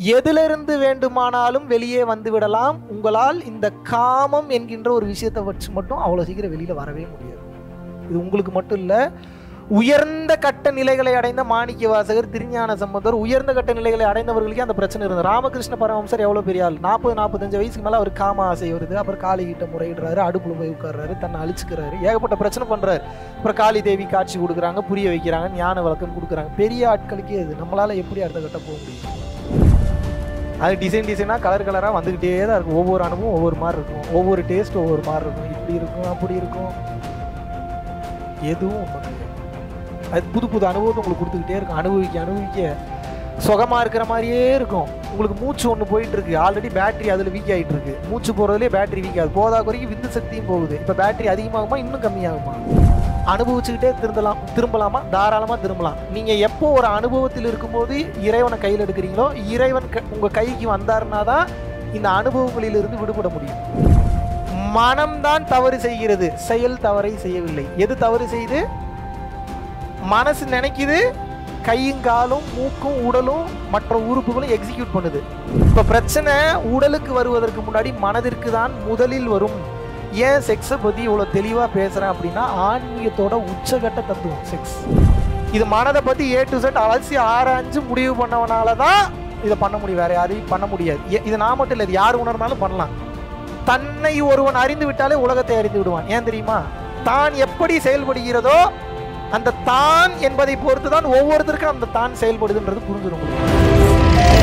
எதிலிருந்து வேண்டுமானாலும் வெளியே வந்து விடலாம் உங்களால் இந்த காமம் என்கின்ற ஒரு விஷயத்தை வச்சு மட்டும் அவ்வளோ சீக்கிரம் வெளியில் வரவே முடியாது இது உங்களுக்கு மட்டும் இல்லை உயர்ந்த கட்ட நிலைகளை அடைந்த மாணிக்க வாசகர் திருஞான சம்பந்தர் உயர்ந்த கட்ட நிலைகளை அடைந்தவர்களுக்கே அந்த பிரச்சனை இருந்தது ராமகிருஷ்ண பரமஹம்சர் எவ்வளோ பெரிய ஆள் நாற்பது நாற்பத்தஞ்சு வயசுக்கு மேலே அவர் காம ஆசை வருது அப்புறம் காளி கிட்ட முறையிடுறாரு அடுப்புல போய் உட்கார்றாரு தன்னை அழிச்சுக்கிறாரு ஏகப்பட்ட பிரச்சனை பண்றாரு அப்புறம் காளி தேவி காட்சி கொடுக்குறாங்க புரிய வைக்கிறாங்க ஞான விளக்கம் கொடுக்குறாங்க பெரிய ஆட்களுக்கே அது நம்மளால எப்படி அடுத்த கட்ட போக முடியும் அது டிசைன் டிசைனாக கலர் கலராக வந்துக்கிட்டே தான் இருக்கும் ஒவ்வொரு அனுபவம் ஒவ்வொரு மாதிரி இருக்கும் ஒவ்வொரு டேஸ்ட் ஒவ்வொரு மாதிரி இருக்கும் இப்படி இருக்கும் அப்படி இருக்கும் எதுவும் ஒண்ணும் கிடையாது. அது புது புது அனுபவத்தை உங்களுக்கு கொடுத்துக்கிட்டே இருக்கும் அனுபவிக்க அனுபவிக்க சுகமாக இருக்கிற மாதிரியே இருக்கும் உங்களுக்கு மூச்சு ஒன்று போயிட்டு இருக்கு ஆல்ரெடி பேட்டரி அதில் வீக் ஆகிட்டு இருக்கு மூச்சு போகிறதுலே பேட்டரி வீக் ஆகுது போதா குறைக்கு விந்து சக்தியும் போகுது இப்போ பேட்டரி அதிகமாகுமா இன்னும் கம்மியாகுமா அனுபவிச்சுக்கிட்டே திருந்தலாம் திரும்பலாமா தாராளமாக திரும்பலாம் நீங்கள் எப்போ ஒரு அனுபவத்தில் இருக்கும்போது இறைவனை கையில் எடுக்கிறீங்களோ இறைவன் க உங்கள் கைக்கு வந்தாருன்னா தான் இந்த அனுபவங்களிலிருந்து விடுபட முடியும் மனம்தான் தவறு செய்கிறது செயல் தவறை செய்யவில்லை எது தவறு செய்து மனசு நினைக்குது கையும் காலும் மூக்கும் உடலும் மற்ற உறுப்புகளும் எக்ஸிக்யூட் பண்ணுது இப்போ பிரச்சனை உடலுக்கு வருவதற்கு முன்னாடி மனதிற்கு தான் முதலில் வரும் ஏன் செக்ஸை பற்றி இவ்வளோ தெளிவாக பேசுகிறேன் அப்படின்னா ஆன்மீகத்தோட உச்சகட்ட தத்துவம் செக்ஸ் இது மனதை பற்றி ஏ டு செட் அலசி ஆராய்ஞ்சு முடிவு பண்ணவனால தான் இதை பண்ண முடியும் வேற யாரையும் பண்ண முடியாது எ- இது நான் மட்டும் இல்லை இது யார் உணர்ந்தாலும் பண்ணலாம் தன்னை ஒருவன் அறிந்து விட்டாலே உலகத்தை அறிந்து விடுவான் ஏன் தெரியுமா தான் எப்படி செயல்படுகிறதோ அந்த தான் என்பதை பொறுத்து தான் ஒவ்வொருத்தருக்கும் அந்த தான் செயல்படுதுன்றது புரிஞ்சிடும் உங்களுக்கு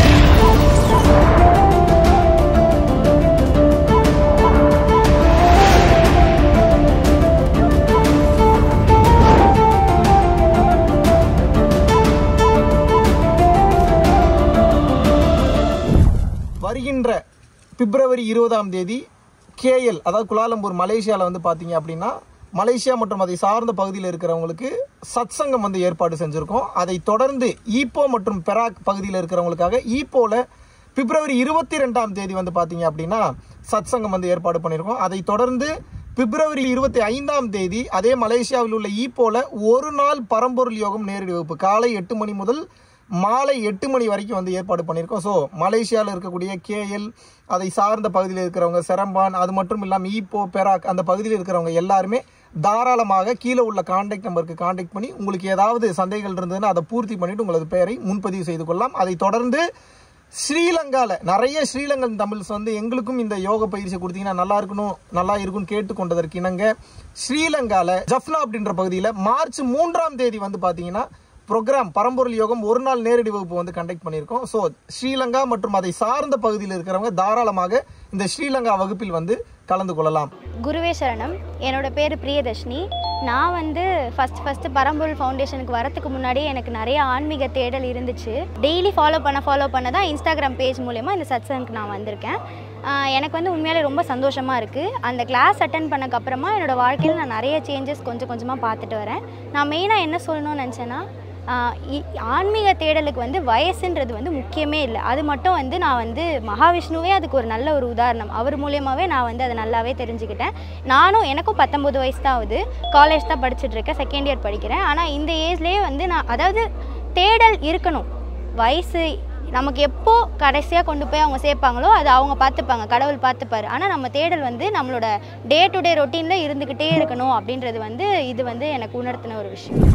வருகின்ற பிப்ரவரி இருபதாம் தேதி கேஎல் அதாவது குலாலம்பூர் மலேசியாவில் வந்து பார்த்தீங்க அப்படின்னா மலேசியா மற்றும் அதை சார்ந்த பகுதியில் இருக்கிறவங்களுக்கு சத்சங்கம் வந்து ஏற்பாடு செஞ்சுருக்கோம் அதை தொடர்ந்து ஈப்போ மற்றும் பெராக் பகுதியில் இருக்கிறவங்களுக்காக ஈப்போல பிப்ரவரி இருபத்தி ரெண்டாம் தேதி வந்து பார்த்தீங்க அப்படின்னா சத்சங்கம் வந்து ஏற்பாடு பண்ணியிருக்கோம் அதை தொடர்ந்து பிப்ரவரி இருபத்தி ஐந்தாம் தேதி அதே மலேசியாவில் உள்ள ஈப்போல ஒரு நாள் பரம்பொருள் யோகம் நேரடி வகுப்பு காலை எட்டு மணி முதல் மாலை எட்டு மணி வரைக்கும் வந்து ஏற்பாடு பண்ணியிருக்கோம் ஸோ மலேசியாவில் இருக்கக்கூடிய கேஎல் அதை சார்ந்த பகுதியில் இருக்கிறவங்க செரம்பான் அது மட்டும் இல்லாமல் ஈப்போ பெராக் அந்த பகுதியில் இருக்கிறவங்க எல்லாருமே தாராளமாக கீழே உள்ள கான்டாக்ட் நம்பருக்கு கான்டாக்ட் பண்ணி உங்களுக்கு ஏதாவது சந்தேகங்கள் இருந்ததுன்னா அதை பூர்த்தி பண்ணிட்டு உங்களது பெயரை முன்பதிவு செய்து கொள்ளலாம் அதை தொடர்ந்து ஸ்ரீலங்கால நிறைய ஸ்ரீலங்கன் தமிழ்ஸ் வந்து எங்களுக்கும் இந்த யோக பயிற்சி கொடுத்தீங்கன்னா நல்லா இருக்கணும் நல்லா இருக்கும்னு கேட்டுக்கொண்டதற்கு இணங்க ஸ்ரீலங்கால ஜஃப்னா அப்படின்ற பகுதியில் மார்ச் மூன்றாம் தேதி வந்து பார்த்தீங்கன்னா ப்ரோக்ராம் பரம்பொருள் யோகம் ஒரு நாள் நேரடி வகுப்பு வந்து கண்டக்ட் பண்ணியிருக்கோம் ஸோ ஸ்ரீலங்கா மற்றும் அதை சார்ந்த பகுதியில் இருக்கிறவங்க தாராளமாக இந்த ஸ்ரீலங்கா வகுப்பில் வந்து கலந்து கொள்ளலாம் குருவே சரணம் என்னோட பேர் பிரியதர்ஷினி நான் வந்து ஃபஸ்ட் ஃபஸ்ட்டு பரம்பொருள் ஃபவுண்டேஷனுக்கு வரத்துக்கு முன்னாடி எனக்கு நிறைய ஆன்மீக தேடல் இருந்துச்சு டெய்லி ஃபாலோ பண்ண ஃபாலோ பண்ண தான் இன்ஸ்டாகிராம் பேஜ் மூலயமா இந்த சத்சங்க்கு நான் வந்திருக்கேன் ஆஹ் எனக்கு வந்து உண்மையாலே ரொம்ப சந்தோஷமாக இருக்குது அந்த கிளாஸ் அட்டன் பண்ணக்கப்புறமா என்னோடய வாழ்க்கையில் நான் நிறைய சேஞ்சஸ் கொஞ்சம் கொஞ்சமாக பார்த்துட்டு வரேன் நான் மெயினாக என்ன சொல்லணும்னு நினச்சேன்னா ஆஹ் இ- ஆன்மீக தேடலுக்கு வந்து வயசுன்றது வந்து முக்கியமே இல்லை அது மட்டும் வந்து நான் வந்து மகாவிஷ்ணுவே அதுக்கு ஒரு நல்ல ஒரு உதாரணம் அவர் மூலியமாகவே நான் வந்து அதை நல்லாவே தெரிஞ்சுக்கிட்டேன் நானும் எனக்கும் பத்தொம்பது வயசு தான் ஆகுது காலேஜ் தான் படிச்சுட்டு இருக்கேன் செகண்ட் இயர் படிக்கிறேன் ஆனால் இந்த ஏஜ்லேயே வந்து நான் அதாவது தேடல் இருக்கணும் வயசு நமக்கு எப்போ கடைசியாக கொண்டு போய் அவங்க சேர்ப்பாங்களோ அது அவங்க பார்த்துப்பாங்க கடவுள் பார்த்துப்பாரு ஆனால் நம்ம தேடல் வந்து நம்மளோட டே டு டே ரொட்டீனில் இருந்துக்கிட்டே இருக்கணும் அப்படின்றது வந்து இது வந்து எனக்கு உணர்த்தின ஒரு விஷயம்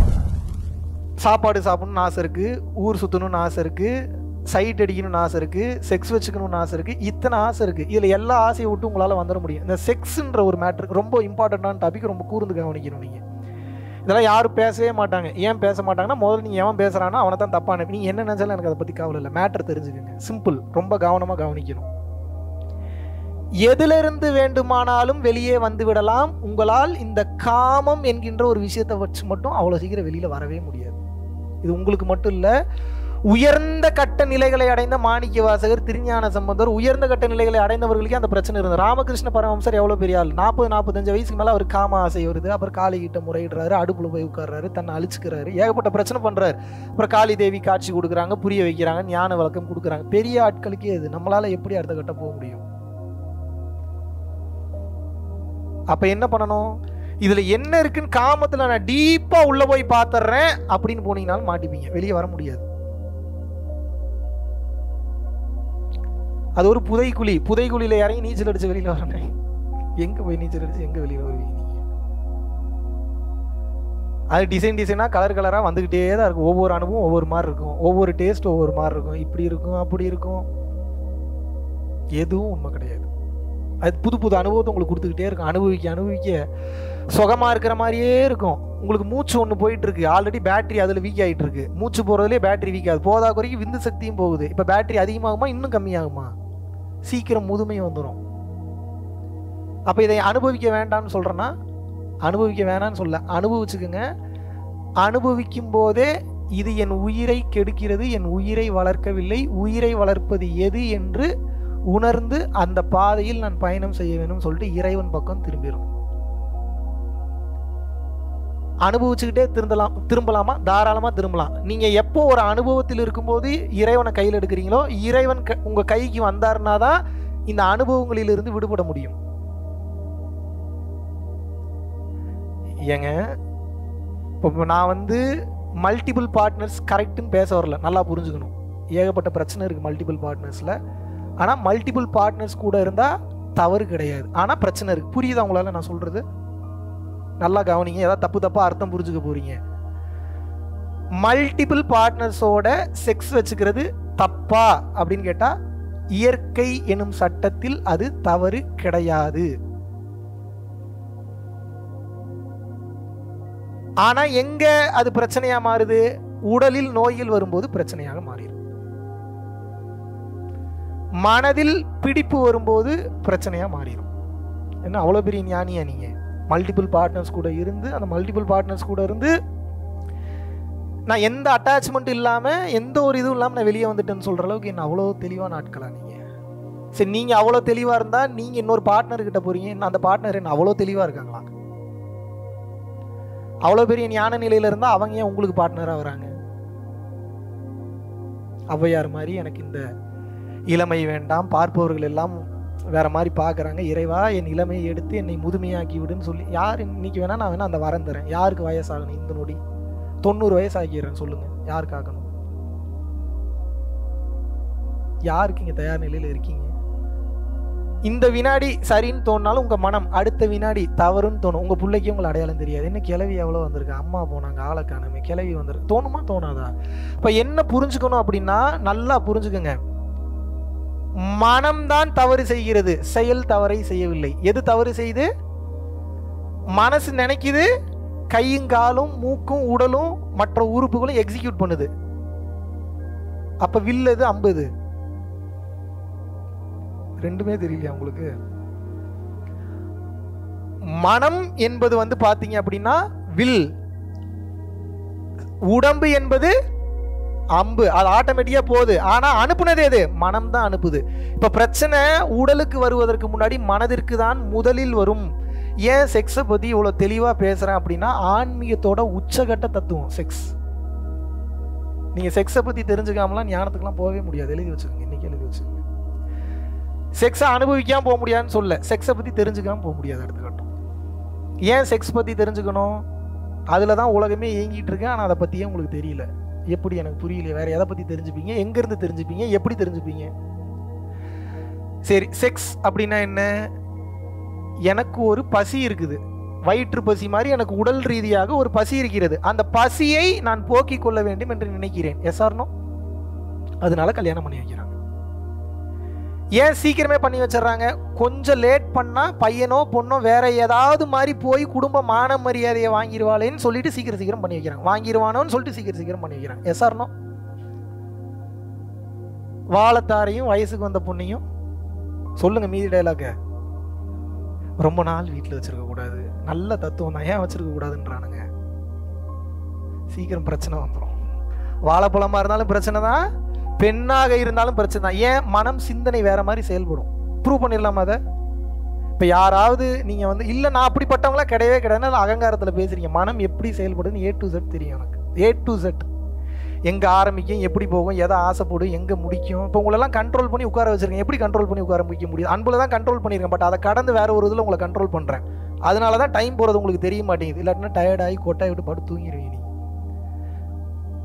சாப்பாடு சாப்பிடணும்னு ஆசை இருக்குது ஊர் சுற்றணும்னு ஆசை இருக்குது சைட் அடிக்கணும்னு ஆசை இருக்குது செக்ஸ் வச்சுக்கணும்னு ஆசை இருக்குது இத்தனை ஆசை இருக்குது இதில் எல்லா ஆசையை விட்டு உங்களால் வந்துட முடியும் இந்த செக்ஸுன்ற ஒரு மேட்ரு ரொம்ப இம்பார்ட்டண்ட்டான டாபிக் ரொம்ப கூர்ந்து கவனிக்கணும் நீங்கள் இதெல்லாம் யாரும் பேசவே மாட்டாங்க ஏன் பேச மாட்டாங்கன்னா முதல்ல நீங்கள் எவன் பேசுகிறானோ அவனை தான் தப்பான நீங்கள் என்ன நினச்சாலும் எனக்கு அதை பற்றி கவலை இல்லை மேட்ரு தெரிஞ்சுக்கங்க சிம்பிள் ரொம்ப கவனமாக கவனிக்கணும் எதிலிருந்து வேண்டுமானாலும் வெளியே வந்து விடலாம் உங்களால் இந்த காமம் என்கின்ற ஒரு விஷயத்தை வச்சு மட்டும் அவ்வளோ சீக்கிரம் வெளியில் வரவே முடியாது இது உங்களுக்கு மட்டும் இல்லை உயர்ந்த கட்ட நிலைகளை அடைந்த மாணிக்க வாசகர் திருஞான சம்பந்தர் உயர்ந்த கட்ட நிலைகளை அடைந்தவர்களுக்கே அந்த பிரச்சனை இருந்தது ராமகிருஷ்ண பரமஹம்சர் எவ்வளோ பெரிய ஆள் நாற்பது நாற்பத்தஞ்சு வயசுக்கு மேலே அவர் காம ஆசை வருது அப்புறம் காளி கிட்ட முறையிடுறாரு அடுப்புல போய் உட்கார்றாரு தன்னை அழிச்சுக்கிறாரு ஏகப்பட்ட பிரச்சனை பண்றாரு அப்புறம் காளி தேவி காட்சி கொடுக்குறாங்க புரிய வைக்கிறாங்க ஞான விளக்கம் கொடுக்குறாங்க பெரிய ஆட்களுக்கே இது நம்மளால எப்படி அடுத்த கட்ட போக முடியும் அப்ப என்ன பண்ணணும் இதுல என்ன இருக்குன்னு காமத்துல நான் டீப்பா உள்ள போய் பாத்துறேன் அப்படின்னு போனீங்கனாலும் மாட்டிப்பீங்க வெளியே வர முடியாது அது ஒரு புதைக்குழி புதைக்குழியில் இறங்கி நீச்சல் அடிச்சு வெளியில் வரணும் எங்கே போய் நீச்சல் அடிச்சு எங்கே வெளியில் வருவீங்க நீங்கள் அது டிசைன் டிசைனாக கலர் கலராக வந்துக்கிட்டே தான் இருக்கும் ஒவ்வொரு அனுபவம் ஒவ்வொரு மாதிரி இருக்கும் ஒவ்வொரு டேஸ்ட் ஒவ்வொரு மாதிரி இருக்கும் இப்படி இருக்கும் அப்படி இருக்கும் எதுவும் உண்மை கிடையாது அது புது புது அனுபவத்தை உங்களுக்கு கொடுத்துக்கிட்டே இருக்கும் அனுபவிக்க அனுபவிக்க சுகமாக இருக்கிற மாதிரியே இருக்கும் உங்களுக்கு மூச்சு ஒன்று போயிட்டு இருக்கு ஆல்ரெடி பேட்டரி அதில் வீக் ஆகிட்டு இருக்கு மூச்சு போகிறதுலே பேட்டரி வீக் ஆகுது போதா குறைக்கு விந்து சக்தியும் போகுது இப்போ பேட்டரி அதிகமாகுமா இன்னும் கம்மியாகுமா சீக்கிரம் முதுமை வந்துடும் அப்போ இதை அனுபவிக்க வேண்டாம்னு சொல்கிறேன்னா அனுபவிக்க வேணாம்னு சொல்ல அனுபவிச்சுக்குங்க அனுபவிக்கும் போதே இது என் உயிரை கெடுக்கிறது என் உயிரை வளர்க்கவில்லை உயிரை வளர்ப்பது எது என்று உணர்ந்து அந்த பாதையில் நான் பயணம் செய்ய வேணும்னு சொல்லிட்டு இறைவன் பக்கம் திரும்பிடும் அனுபவிச்சுக்கிட்டே திருந்தலாம் திரும்பலாமா தாராளமாக திரும்பலாம் நீங்கள் எப்போ ஒரு அனுபவத்தில் இருக்கும்போது இறைவனை கையில் எடுக்கிறீங்களோ இறைவன் க உங்கள் கைக்கு வந்தாருன்னா தான் இந்த அனுபவங்களிலிருந்து விடுபட முடியும் ஏங்க இப்போ நான் வந்து மல்டிபிள் பார்ட்னர்ஸ் கரெக்டுன்னு பேச வரல நல்லா புரிஞ்சுக்கணும் ஏகப்பட்ட பிரச்சனை இருக்குது மல்டிபிள் பார்ட்னர்ஸில் ஆனால் மல்டிபிள் பார்ட்னர்ஸ் கூட இருந்தால் தவறு கிடையாது ஆனால் பிரச்சனை இருக்குது புரியுதா உங்களால் நான் சொல்கிறது நல்லா கவனிங்க ஏதாவது தப்பு தப்பாக அர்த்தம் புரிஞ்சுக்க போகிறீங்க மல்டிபிள் பார்ட்னர்ஸோட செக்ஸ் வச்சுக்கிறது தப்பா அப்படின்னு கேட்டால் இயற்கை எனும் சட்டத்தில் அது தவறு கிடையாது ஆனா எங்க அது பிரச்சனையா மாறுது உடலில் நோயில் வரும்போது பிரச்சனையாக மாறிடும் மனதில் பிடிப்பு வரும்போது பிரச்சனையா மாறிடும் என்ன அவ்வளோ பெரிய ஞானியா நீங்க மல்டிபிள் பார்ட்னர்ஸ் கூட இருந்து அந்த மல்டிபிள் பார்ட்னர்ஸ் கூட இருந்து நான் எந்த அட்டாச்மெண்ட் இல்லாமல் எந்த ஒரு இதுவும் இல்லாமல் நான் வெளியே வந்துட்டேன்னு சொல்கிற அளவுக்கு என்ன அவ்வளோ தெளிவான ஆட்களா நீங்கள் சரி நீங்கள் அவ்வளோ தெளிவாக இருந்தால் நீங்கள் இன்னொரு பார்ட்னர் கிட்ட போகிறீங்க இன்னும் அந்த பார்ட்னர் என்ன அவ்வளோ தெளிவாக இருக்காங்களா அவ்வளோ பெரிய ஞான நிலையில் இருந்தால் அவங்க ஏன் உங்களுக்கு பார்ட்னராக வராங்க ஔவையார் மாதிரி எனக்கு இந்த இளமை வேண்டாம் பார்ப்பவர்கள் எல்லாம் வேற மாதிரி பார்க்குறாங்க இறைவா என் இளமையை எடுத்து என்னை முதுமையாக்கி விடுன்னு சொல்லி யார் இன்னைக்கு வேணா நான் வேணா அந்த வரம் தரேன் யாருக்கு வயசாகணும் இந்த நொடி தொண்ணூறு வயசு ஆகிடுறேன் சொல்லுங்க யாருக்கு ஆகணும் யாருக்கு இங்கே தயார் நிலையில் இருக்கீங்க இந்த வினாடி சரின்னு தோணினாலும் உங்கள் மனம் அடுத்த வினாடி தவறுன்னு தோணும் உங்கள் பிள்ளைக்கு உங்களை அடையாளம் தெரியாது என்ன கிளவி எவ்வளோ வந்திருக்கு அம்மா போனாங்க ஆளை காணுமே கிளவி வந்திருக்கு தோணுமா தோணாதா இப்போ என்ன புரிஞ்சுக்கணும் அப்படின்னா நல்லா புரிஞ்சுக்கோங்க மனம்தான் தவறு செய்கிறது செயல் தவறை செய்யவில்லை எது தவறு செய்து மனசு நினைக்குது கையும் காலும் மூக்கும் உடலும் மற்ற உறுப்புகளும் எக்ஸிக்யூட் பண்ணுது அப்ப வில்லது அம்பது ரெண்டுமே தெரியலையா உங்களுக்கு மனம் என்பது வந்து பாத்தீங்க அப்படின்னா வில் உடம்பு என்பது அம்பு அது ஆட்டோமேட்டிக்கா போகுது ஆனா அனுப்புனது எது மனம் தான் அனுப்புது இப்ப பிரச்சனை உடலுக்கு வருவதற்கு முன்னாடி மனதிற்கு தான் முதலில் வரும் ஏன் செக்ஸை பத்தி இவ்வளவு தெளிவா பேசுறேன் அப்படின்னா ஆன்மீகத்தோட உச்சகட்ட தத்துவம் செக்ஸ் நீங்க செக்ஸை பத்தி தெரிஞ்சுக்காமலாம் ஞானத்துக்குலாம் போகவே முடியாது எழுதி வச்சுக்கோங்க இன்னைக்கு எழுதி வச்சுக்கோங்க செக்ஸை அனுபவிக்காம போக முடியாதுன்னு சொல்ல செக்ஸை பத்தி தெரிஞ்சுக்காம போக முடியாது அடுத்த கட்டம் ஏன் செக்ஸ் பத்தி தெரிஞ்சுக்கணும் அதில் தான் உலகமே இயங்கிட்டு இருக்கு ஆனால் அதை பற்றியே உங்களுக்கு தெரியல எப்படி எனக்கு புரியல வேற எதை பற்றி தெரிஞ்சுப்பீங்க எங்கேருந்து தெரிஞ்சுப்பீங்க எப்படி தெரிஞ்சுப்பீங்க சரி செக்ஸ் அப்படின்னா என்ன எனக்கு ஒரு பசி இருக்குது வயிற்று பசி மாதிரி எனக்கு உடல் ரீதியாக ஒரு பசி இருக்கிறது அந்த பசியை நான் போக்கிக் கொள்ள வேண்டும் என்று நினைக்கிறேன் எஸ் ஆர்னோ அதனால கல்யாணம் பண்ணி வைக்கிறாங்க ஏன் சீக்கிரமே பண்ணி வச்சிடறாங்க கொஞ்சம் லேட் பண்ணா பையனோ பொண்ணோ வேற ஏதாவது மாதிரி போய் குடும்ப மான மரியாதையை வாங்கிடுவாளேன்னு சொல்லிட்டு சீக்கிரம் சீக்கிரம் பண்ணி வைக்கிறாங்க வாங்கிடுவானோன்னு சொல்லிட்டு சீக்கிரம் சீக்கிரம் பண்ணி வைக்கிறாங்க எஸ் ஆர்னோ வாழத்தாரையும் வயசுக்கு வந்த பொண்ணையும் சொல்லுங்க மீதி டைலாக ரொம்ப நாள் வீட்டில் வச்சிருக்க கூடாது நல்ல தத்துவம் தான் ஏன் வச்சிருக்க கூடாதுன்றானுங்க சீக்கிரம் பிரச்சனை வந்துடும் வாழைப்பழமா இருந்தாலும் பிரச்சனை தான் பெண்ணாக இருந்தாலும் பிரச்சனை தான் ஏன் மனம் சிந்தனை வேற மாதிரி செயல்படும் ப்ரூவ் பண்ணிடலாமா அதை இப்போ யாராவது நீங்கள் வந்து இல்லை நான் அப்படிப்பட்டவங்களாம் கிடையவே கிடையாது அகங்காரத்தில் பேசுறீங்க மனம் எப்படி செயல்படுதுன்னு ஏ டு செட் தெரியும் எனக்கு ஏ டு செட் எங்கே ஆரம்பிக்கும் எப்படி போகும் எதை ஆசைப்படும் எங்கே முடிக்கும் இப்போ உங்களெல்லாம் கண்ட்ரோல் பண்ணி உட்கார வச்சிருக்கேன் எப்படி கண்ட்ரோல் பண்ணி உட்கார முடிக்க முடியும் அன்பில் தான் கண்ட்ரோல் பண்ணியிருக்கேன் பட் அதை கடந்து வேற ஒரு இதில் உங்களை கண்ட்ரோல் பண்ணுறேன் அதனால தான் டைம் போகிறது உங்களுக்கு தெரிய மாட்டேங்குது இல்லாட்டினா டயர்டாகி கொட்டாய் விட்டு படுத்து தூங்கிடுவீங்க நீ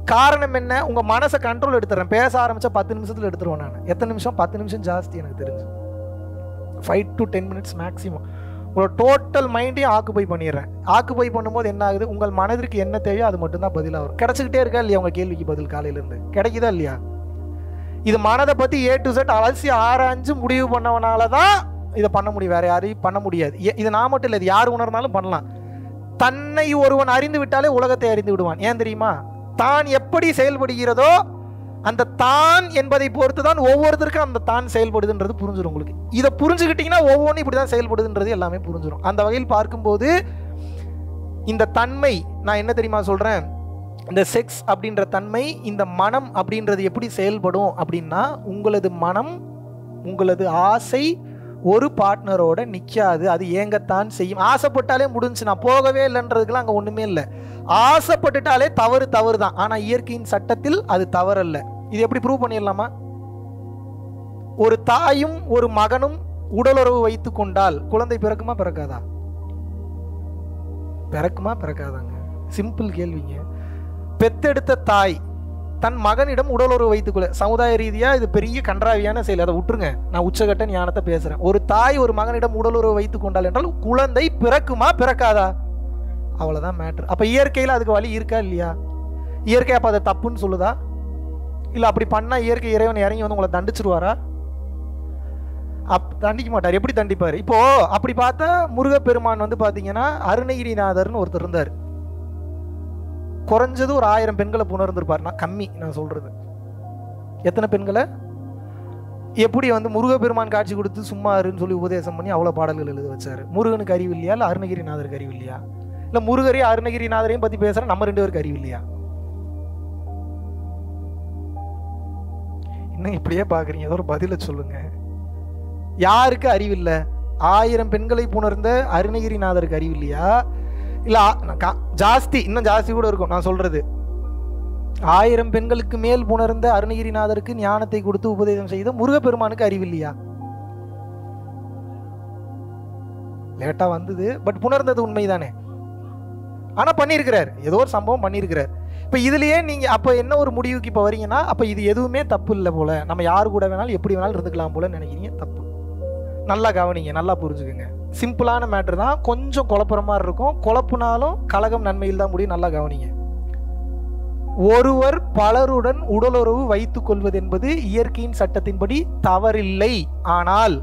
காரணம் என்ன உங்க மனசை கண்ட்ரோல் எடுத்துறேன் பேச ஆரம்பிச்சா பத்து நிமிஷத்துல எடுத்துருவேன் நான் எத்தனை நிமிஷம் பத்து நிமிஷம் ஜாஸ்தி எனக்கு தெரிஞ்சு five to ten minutes maximum உங்களோட டோட்டல் மைண்டையும் ஆக்குபை பண்ணிடுறேன் ஆக்குபை பண்ணும்போது என்ன ஆகுது உங்கள் மனதிற்கு என்ன தேவையோ அது மட்டும்தான் பதிலாக வரும் கிடச்சிக்கிட்டே இருக்கா இல்லையா உங்க கேள்விக்கு பதில் காலையிலேருந்து கிடைக்குதா இல்லையா இது மனதை பற்றி ஏ டு செட் அலசி ஆராய்ஞ்சு முடிவு பண்ணவனால தான் இதை பண்ண முடியும் வேற யாரையும் பண்ண முடியாது ஏ- இது நான் மட்டும் இல்லை இது யார் உணர்ந்தாலும் பண்ணலாம் தன்னை ஒருவன் அறிந்து விட்டாலே உலகத்தை அறிந்து விடுவான் ஏன் தெரியுமா தான் எப்படி செயல்படுகிறதோ அந்த தான் என்பதை பொறுத்து தான் ஒவ்வொருத்தருக்கும் அந்த தான் செயல்படுதுன்றது புரிஞ்சிடும் உங்களுக்கு இதை புரிஞ்சுக்கிட்டீங்கன்னா ஒவ்வொன்றும் இப்படி தான் செயல்படுதுன்றது எல்லாமே புரிஞ்சிடும் அந்த வகையில் பார்க்கும்போது இந்த தன்மை நான் என்ன தெரியுமா சொல்கிறேன் இந்த செக்ஸ் அப்படின்ற தன்மை இந்த மனம் அப்படின்றது எப்படி செயல்படும் அப்படின்னா உங்களது மனம் உங்களது ஆசை ஒரு பார்ட்னரோட நிற்காது அது ஏங்கத்தான் செய்யும் ஆசைப்பட்டாலே முடிஞ்சு நான் போகவே இல்லைன்றதுக்கெல்லாம் அங்கே ஒன்றுமே இல்லை ஆசைப்பட்டுட்டாலே தவறு தவறு தான் ஆனால் இயற்கையின் சட்டத்தில் அது தவறல்ல இது எப்படி ப்ரூவ் பண்ணிடலாமா ஒரு தாயும் ஒரு மகனும் உடலுறவு வைத்து கொண்டால் குழந்தை பிறக்குமா பிறக்காதா பிறக்குமா பிறக்காதாங்க சிம்பிள் கேள்விங்க பெத்தெடுத்த தாய் தன் மகனிடம் உடலுறவு வைத்துக்கொள்ள சமுதாய ரீதியா இது பெரிய கன்றாவியான செயல் அதை விட்டுருங்க நான் உச்சகட்ட ஞானத்தை பேசுறேன் ஒரு தாய் ஒரு மகனிடம் உடலுறவு வைத்துக் கொண்டால் என்றால் குழந்தை பிறக்குமா பிறக்காதா அவ்வளவுதான் மேட்ரு அப்ப இயற்கையில் அதுக்கு வழி இருக்கா இல்லையா இயற்கை அப்ப அதை தப்புன்னு சொல்லுதா இல்ல அப்படி பண்ணா இயற்கை இறைவன் இறங்கி வந்து உங்களை தண்டிச்சிருவாரா அப் தண்டிக்க மாட்டார் எப்படி தண்டிப்பார் இப்போ அப்படி பார்த்தா முருகப்பெருமான் வந்து பாத்தீங்கன்னா அருணகிரிநாதர்னு ஒருத்தர் இருந்தார் குறைஞ்சது ஒரு ஆயிரம் பெண்களை புணர்ந்திருப்பார் நான் கம்மி நான் சொல்றது எத்தனை பெண்களை எப்படி வந்து முருகப்பெருமான் காட்சி கொடுத்து சும்மா இருன்னு சொல்லி உபதேசம் பண்ணி அவ்வளோ பாடல்கள் எழுத வச்சாரு முருகனுக்கு அறிவு இல்லையா இல்லை அருணகிரிநாதருக்கு அறிவு இல்லையா இல்லை முருகரையும் அருணகிரிநாதரையும் பற்றி பேசுகிற நம்ம ரெண்டு பேருக்கு அறிவு இல்லையா இன்னும் இப்படியே பார்க்குறீங்க ஏதோ ஒரு பதிலை சொல்லுங்க யாருக்கு அறிவு இல்லை ஆயிரம் பெண்களை புணர்ந்த அருணகிரிநாதருக்கு அறிவு இல்லையா இல்லை ஜாஸ்தி இன்னும் ஜாஸ்தி கூட இருக்கும் நான் சொல்றது ஆயிரம் பெண்களுக்கு மேல் புணர்ந்த அருணகிரிநாதருக்கு ஞானத்தை கொடுத்து உபதேசம் செய்த முருகப்பெருமானுக்கு அறிவு இல்லையா லேட்டா வந்தது பட் புணர்ந்தது உண்மைதானே ஆனா பண்ணியிருக்கிறார் ஏதோ ஒரு சம்பவம் பண்ணியிருக்கிறார் இப்போ இதுலயே நீங்க அப்ப என்ன ஒரு முடிவுக்கு இப்போ வரீங்கன்னா அப்ப இது எதுவுமே தப்பு இல்லை போல நம்ம யாரு கூட வேணாலும் எப்படி வேணாலும் இருந்துக்கலாம் போல நினைக்கிறீங்க தப்பு நல்லா கவனிங்க நல்லா புரிஞ்சுக்குங்க சிம்பிளான மேட்ரு தான் கொஞ்சம் குழப்புற மாதிரி இருக்கும் குழப்புனாலும் கலகம் நன்மையில் தான் முடியும் நல்லா கவனிங்க ஒருவர் பலருடன் உடலுறவு வைத்துக் கொள்வது என்பது இயற்கையின் சட்டத்தின்படி தவறில்லை ஆனால்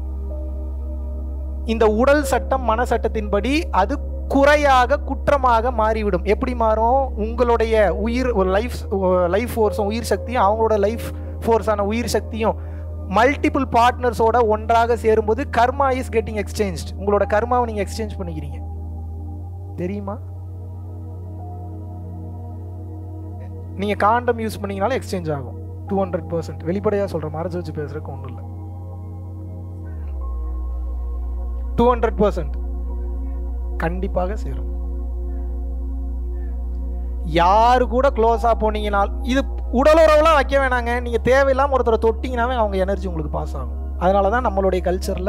இந்த உடல் சட்டம் மன சட்டத்தின்படி அது குறையாக குற்றமாக மாறிவிடும் எப்படி மாறும் உங்களுடைய உயிர் லைஃப் லைஃப் ஃபோர்ஸும் உயிர் சக்தியும் அவங்களோட லைஃப் ஃபோர்ஸான உயிர் சக்தியும் மல்டிபிள் பார்ட்னர்ஸோட ஒன்றாக சேரும்போது கர்மா இஸ் கெட்டிங் எக்ஸ்சேஞ்ச் உங்களோட கர்மாவை நீங்க எக்ஸ்சேஞ்ச் பண்ணிக்கிறீங்க தெரியுமா நீங்க காண்டம் யூஸ் பண்ணீங்கனாலும் எக்ஸ்சேஞ்ச் ஆகும் டூ ஹண்ட்ரட் பர்சன்ட் வெளிப்படையாக சொல்ற மறைச்சு வச்சு பேசுறதுக்கு ஒன்றும் இல்லை டூ ஹண்ட்ரட் பர்சன்ட் கண்டிப்பாக சேரும் யாரு கூட க்ளோஸா போனீங்கனால் இது உடலுறவுலாம் வைக்க வேணாங்க நீங்க தேவையில்லாம ஒருத்தரை தொட்டிங்கனாவே அவங்க எனர்ஜி உங்களுக்கு பாஸ் ஆகும் அதனால தான் நம்மளுடைய கல்ச்சர்ல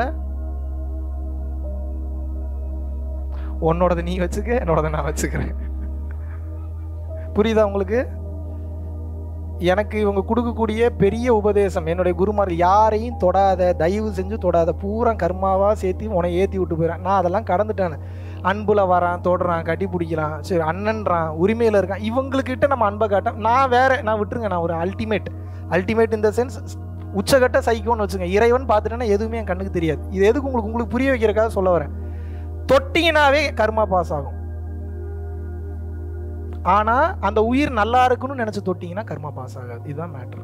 உன்னோடது நீ வச்சுக்க என்னோடத நான் வச்சுக்கிறேன் புரியுதா உங்களுக்கு எனக்கு இவங்க கொடுக்கக்கூடிய பெரிய உபதேசம் என்னுடைய குருமார் யாரையும் தொடாத தயவு செஞ்சு தொடாத பூரா கர்மாவா சேர்த்து உன்னை ஏற்றி விட்டு போயிடறேன் நான் அதெல்லாம் கடந்துட்டேன் அன்புல வரான் தொடுறான் கட்டி பிடிக்கிறான் சரி அண்ணன்றான் உரிமையில் இருக்கான் இவங்களுக்கிட்ட நம்ம அன்பை காட்ட நான் வேற நான் விட்டுருங்க நான் ஒரு அல்டிமேட் அல்டிமேட் இந்த சென்ஸ் உச்சகட்ட சைக்கோன்னு வச்சுங்க இறைவன் பார்த்துட்டேன்னா எதுவுமே என் கண்ணுக்கு தெரியாது இது எதுக்கு உங்களுக்கு உங்களுக்கு புரிய வைக்கிறக்காக சொல்ல வரேன் தொட்டிங்கனாவே கர்மா பாஸ் ஆகும் ஆனா அந்த உயிர் நல்லா இருக்குன்னு நினைச்சு தொட்டிங்கன்னா கர்மா பாஸ் ஆகாது இதுதான் மேட்ரு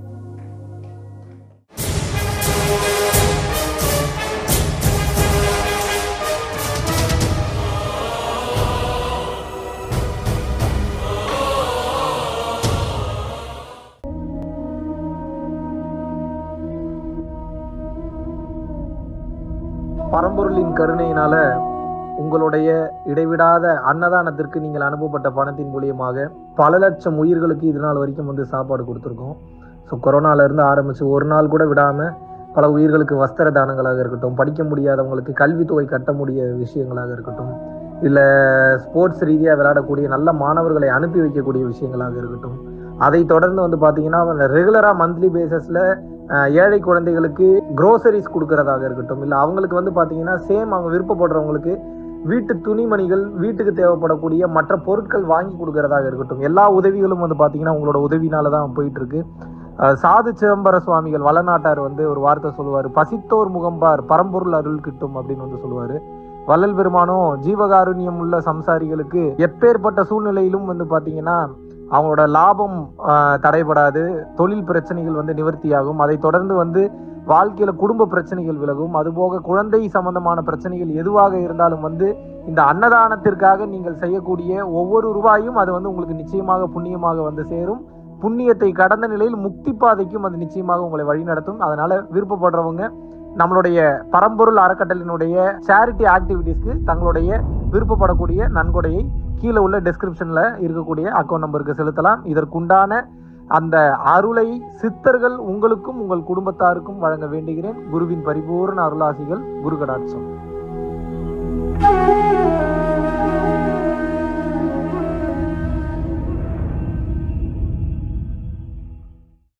பரம்பொருளின் கருணையினால உங்களுடைய இடைவிடாத அன்னதானத்திற்கு நீங்கள் அனுப்பப்பட்ட பணத்தின் மூலியமாக பல லட்சம் உயிர்களுக்கு இது நாள் வரைக்கும் வந்து சாப்பாடு கொடுத்துருக்கோம் ஸோ கொரோனாலேருந்து ஆரம்பித்து ஒரு நாள் கூட விடாமல் பல உயிர்களுக்கு வஸ்திர தானங்களாக இருக்கட்டும் படிக்க முடியாதவங்களுக்கு கல்வித்தொகை கட்ட முடிய விஷயங்களாக இருக்கட்டும் இல்லை ஸ்போர்ட்ஸ் ரீதியாக விளையாடக்கூடிய நல்ல மாணவர்களை அனுப்பி வைக்கக்கூடிய விஷயங்களாக இருக்கட்டும் அதை தொடர்ந்து வந்து பார்த்தீங்கன்னா ரெகுலராக மந்த்லி பேசிஸில் ஏழை குழந்தைகளுக்கு க்ரோசரிஸ் கொடுக்கறதாக இருக்கட்டும் இல்லை அவங்களுக்கு வந்து பார்த்தீங்கன்னா சேம் அவங்க விருப்பப்படுறவங்களுக்கு வீட்டு துணிமணிகள் வீட்டுக்கு தேவைப்படக்கூடிய மற்ற பொருட்கள் வாங்கி கொடுக்கறதாக இருக்கட்டும் எல்லா உதவிகளும் வந்து பார்த்தீங்கன்னா உங்களோட உதவினால தான் போயிட்டு இருக்கு அஹ் சாது சிதம்பர சுவாமிகள் வளநாட்டார் வந்து ஒரு வார்த்தை சொல்லுவார் பசித்தோர் முகம்பார் பரம்பொருள் அருள் கிட்டும் அப்படின்னு வந்து சொல்லுவார் வள்ளல் பெருமானும் ஜீவகாருண்யம் உள்ள சம்சாரிகளுக்கு எப்பேற்பட்ட சூழ்நிலையிலும் வந்து பார்த்தீங்கன்னா அவங்களோட லாபம் அஹ், தடைபடாது தொழில் பிரச்சனைகள் வந்து நிவர்த்தியாகும் அதை தொடர்ந்து வந்து வாழ்க்கையில குடும்ப பிரச்சனைகள் விலகும் அதுபோக குழந்தை சம்பந்தமான பிரச்சனைகள் எதுவாக இருந்தாலும் வந்து இந்த அன்னதானத்திற்காக நீங்கள் செய்யக்கூடிய ஒவ்வொரு ரூபாயும் அது வந்து உங்களுக்கு நிச்சயமாக புண்ணியமாக வந்து சேரும் புண்ணியத்தை கடந்த நிலையில் முக்தி பாதைக்கும் அது நிச்சயமாக உங்களை வழிநடத்தும் அதனால விருப்பப்படுறவங்க நம்மளுடைய பரம்பொருள் அறக்கட்டளினுடைய சேரிட்டி ஆக்டிவிட்டீஸ்க்கு தங்களுடைய விருப்பப்படக்கூடிய நன்கொடையை கீழே உள்ள டெஸ்கிரிப்ஷன்ல இருக்கக்கூடிய அக்கௌண்ட் நம்பருக்கு செலுத்தலாம் இதற்குண்டான அந்த அருளை சித்தர்கள் உங்களுக்கும் உங்கள் குடும்பத்தாருக்கும் வழங்க வேண்டுகிறேன் குருவின் பரிபூர்ண அருளாசிகள் குரு கடாட்சம்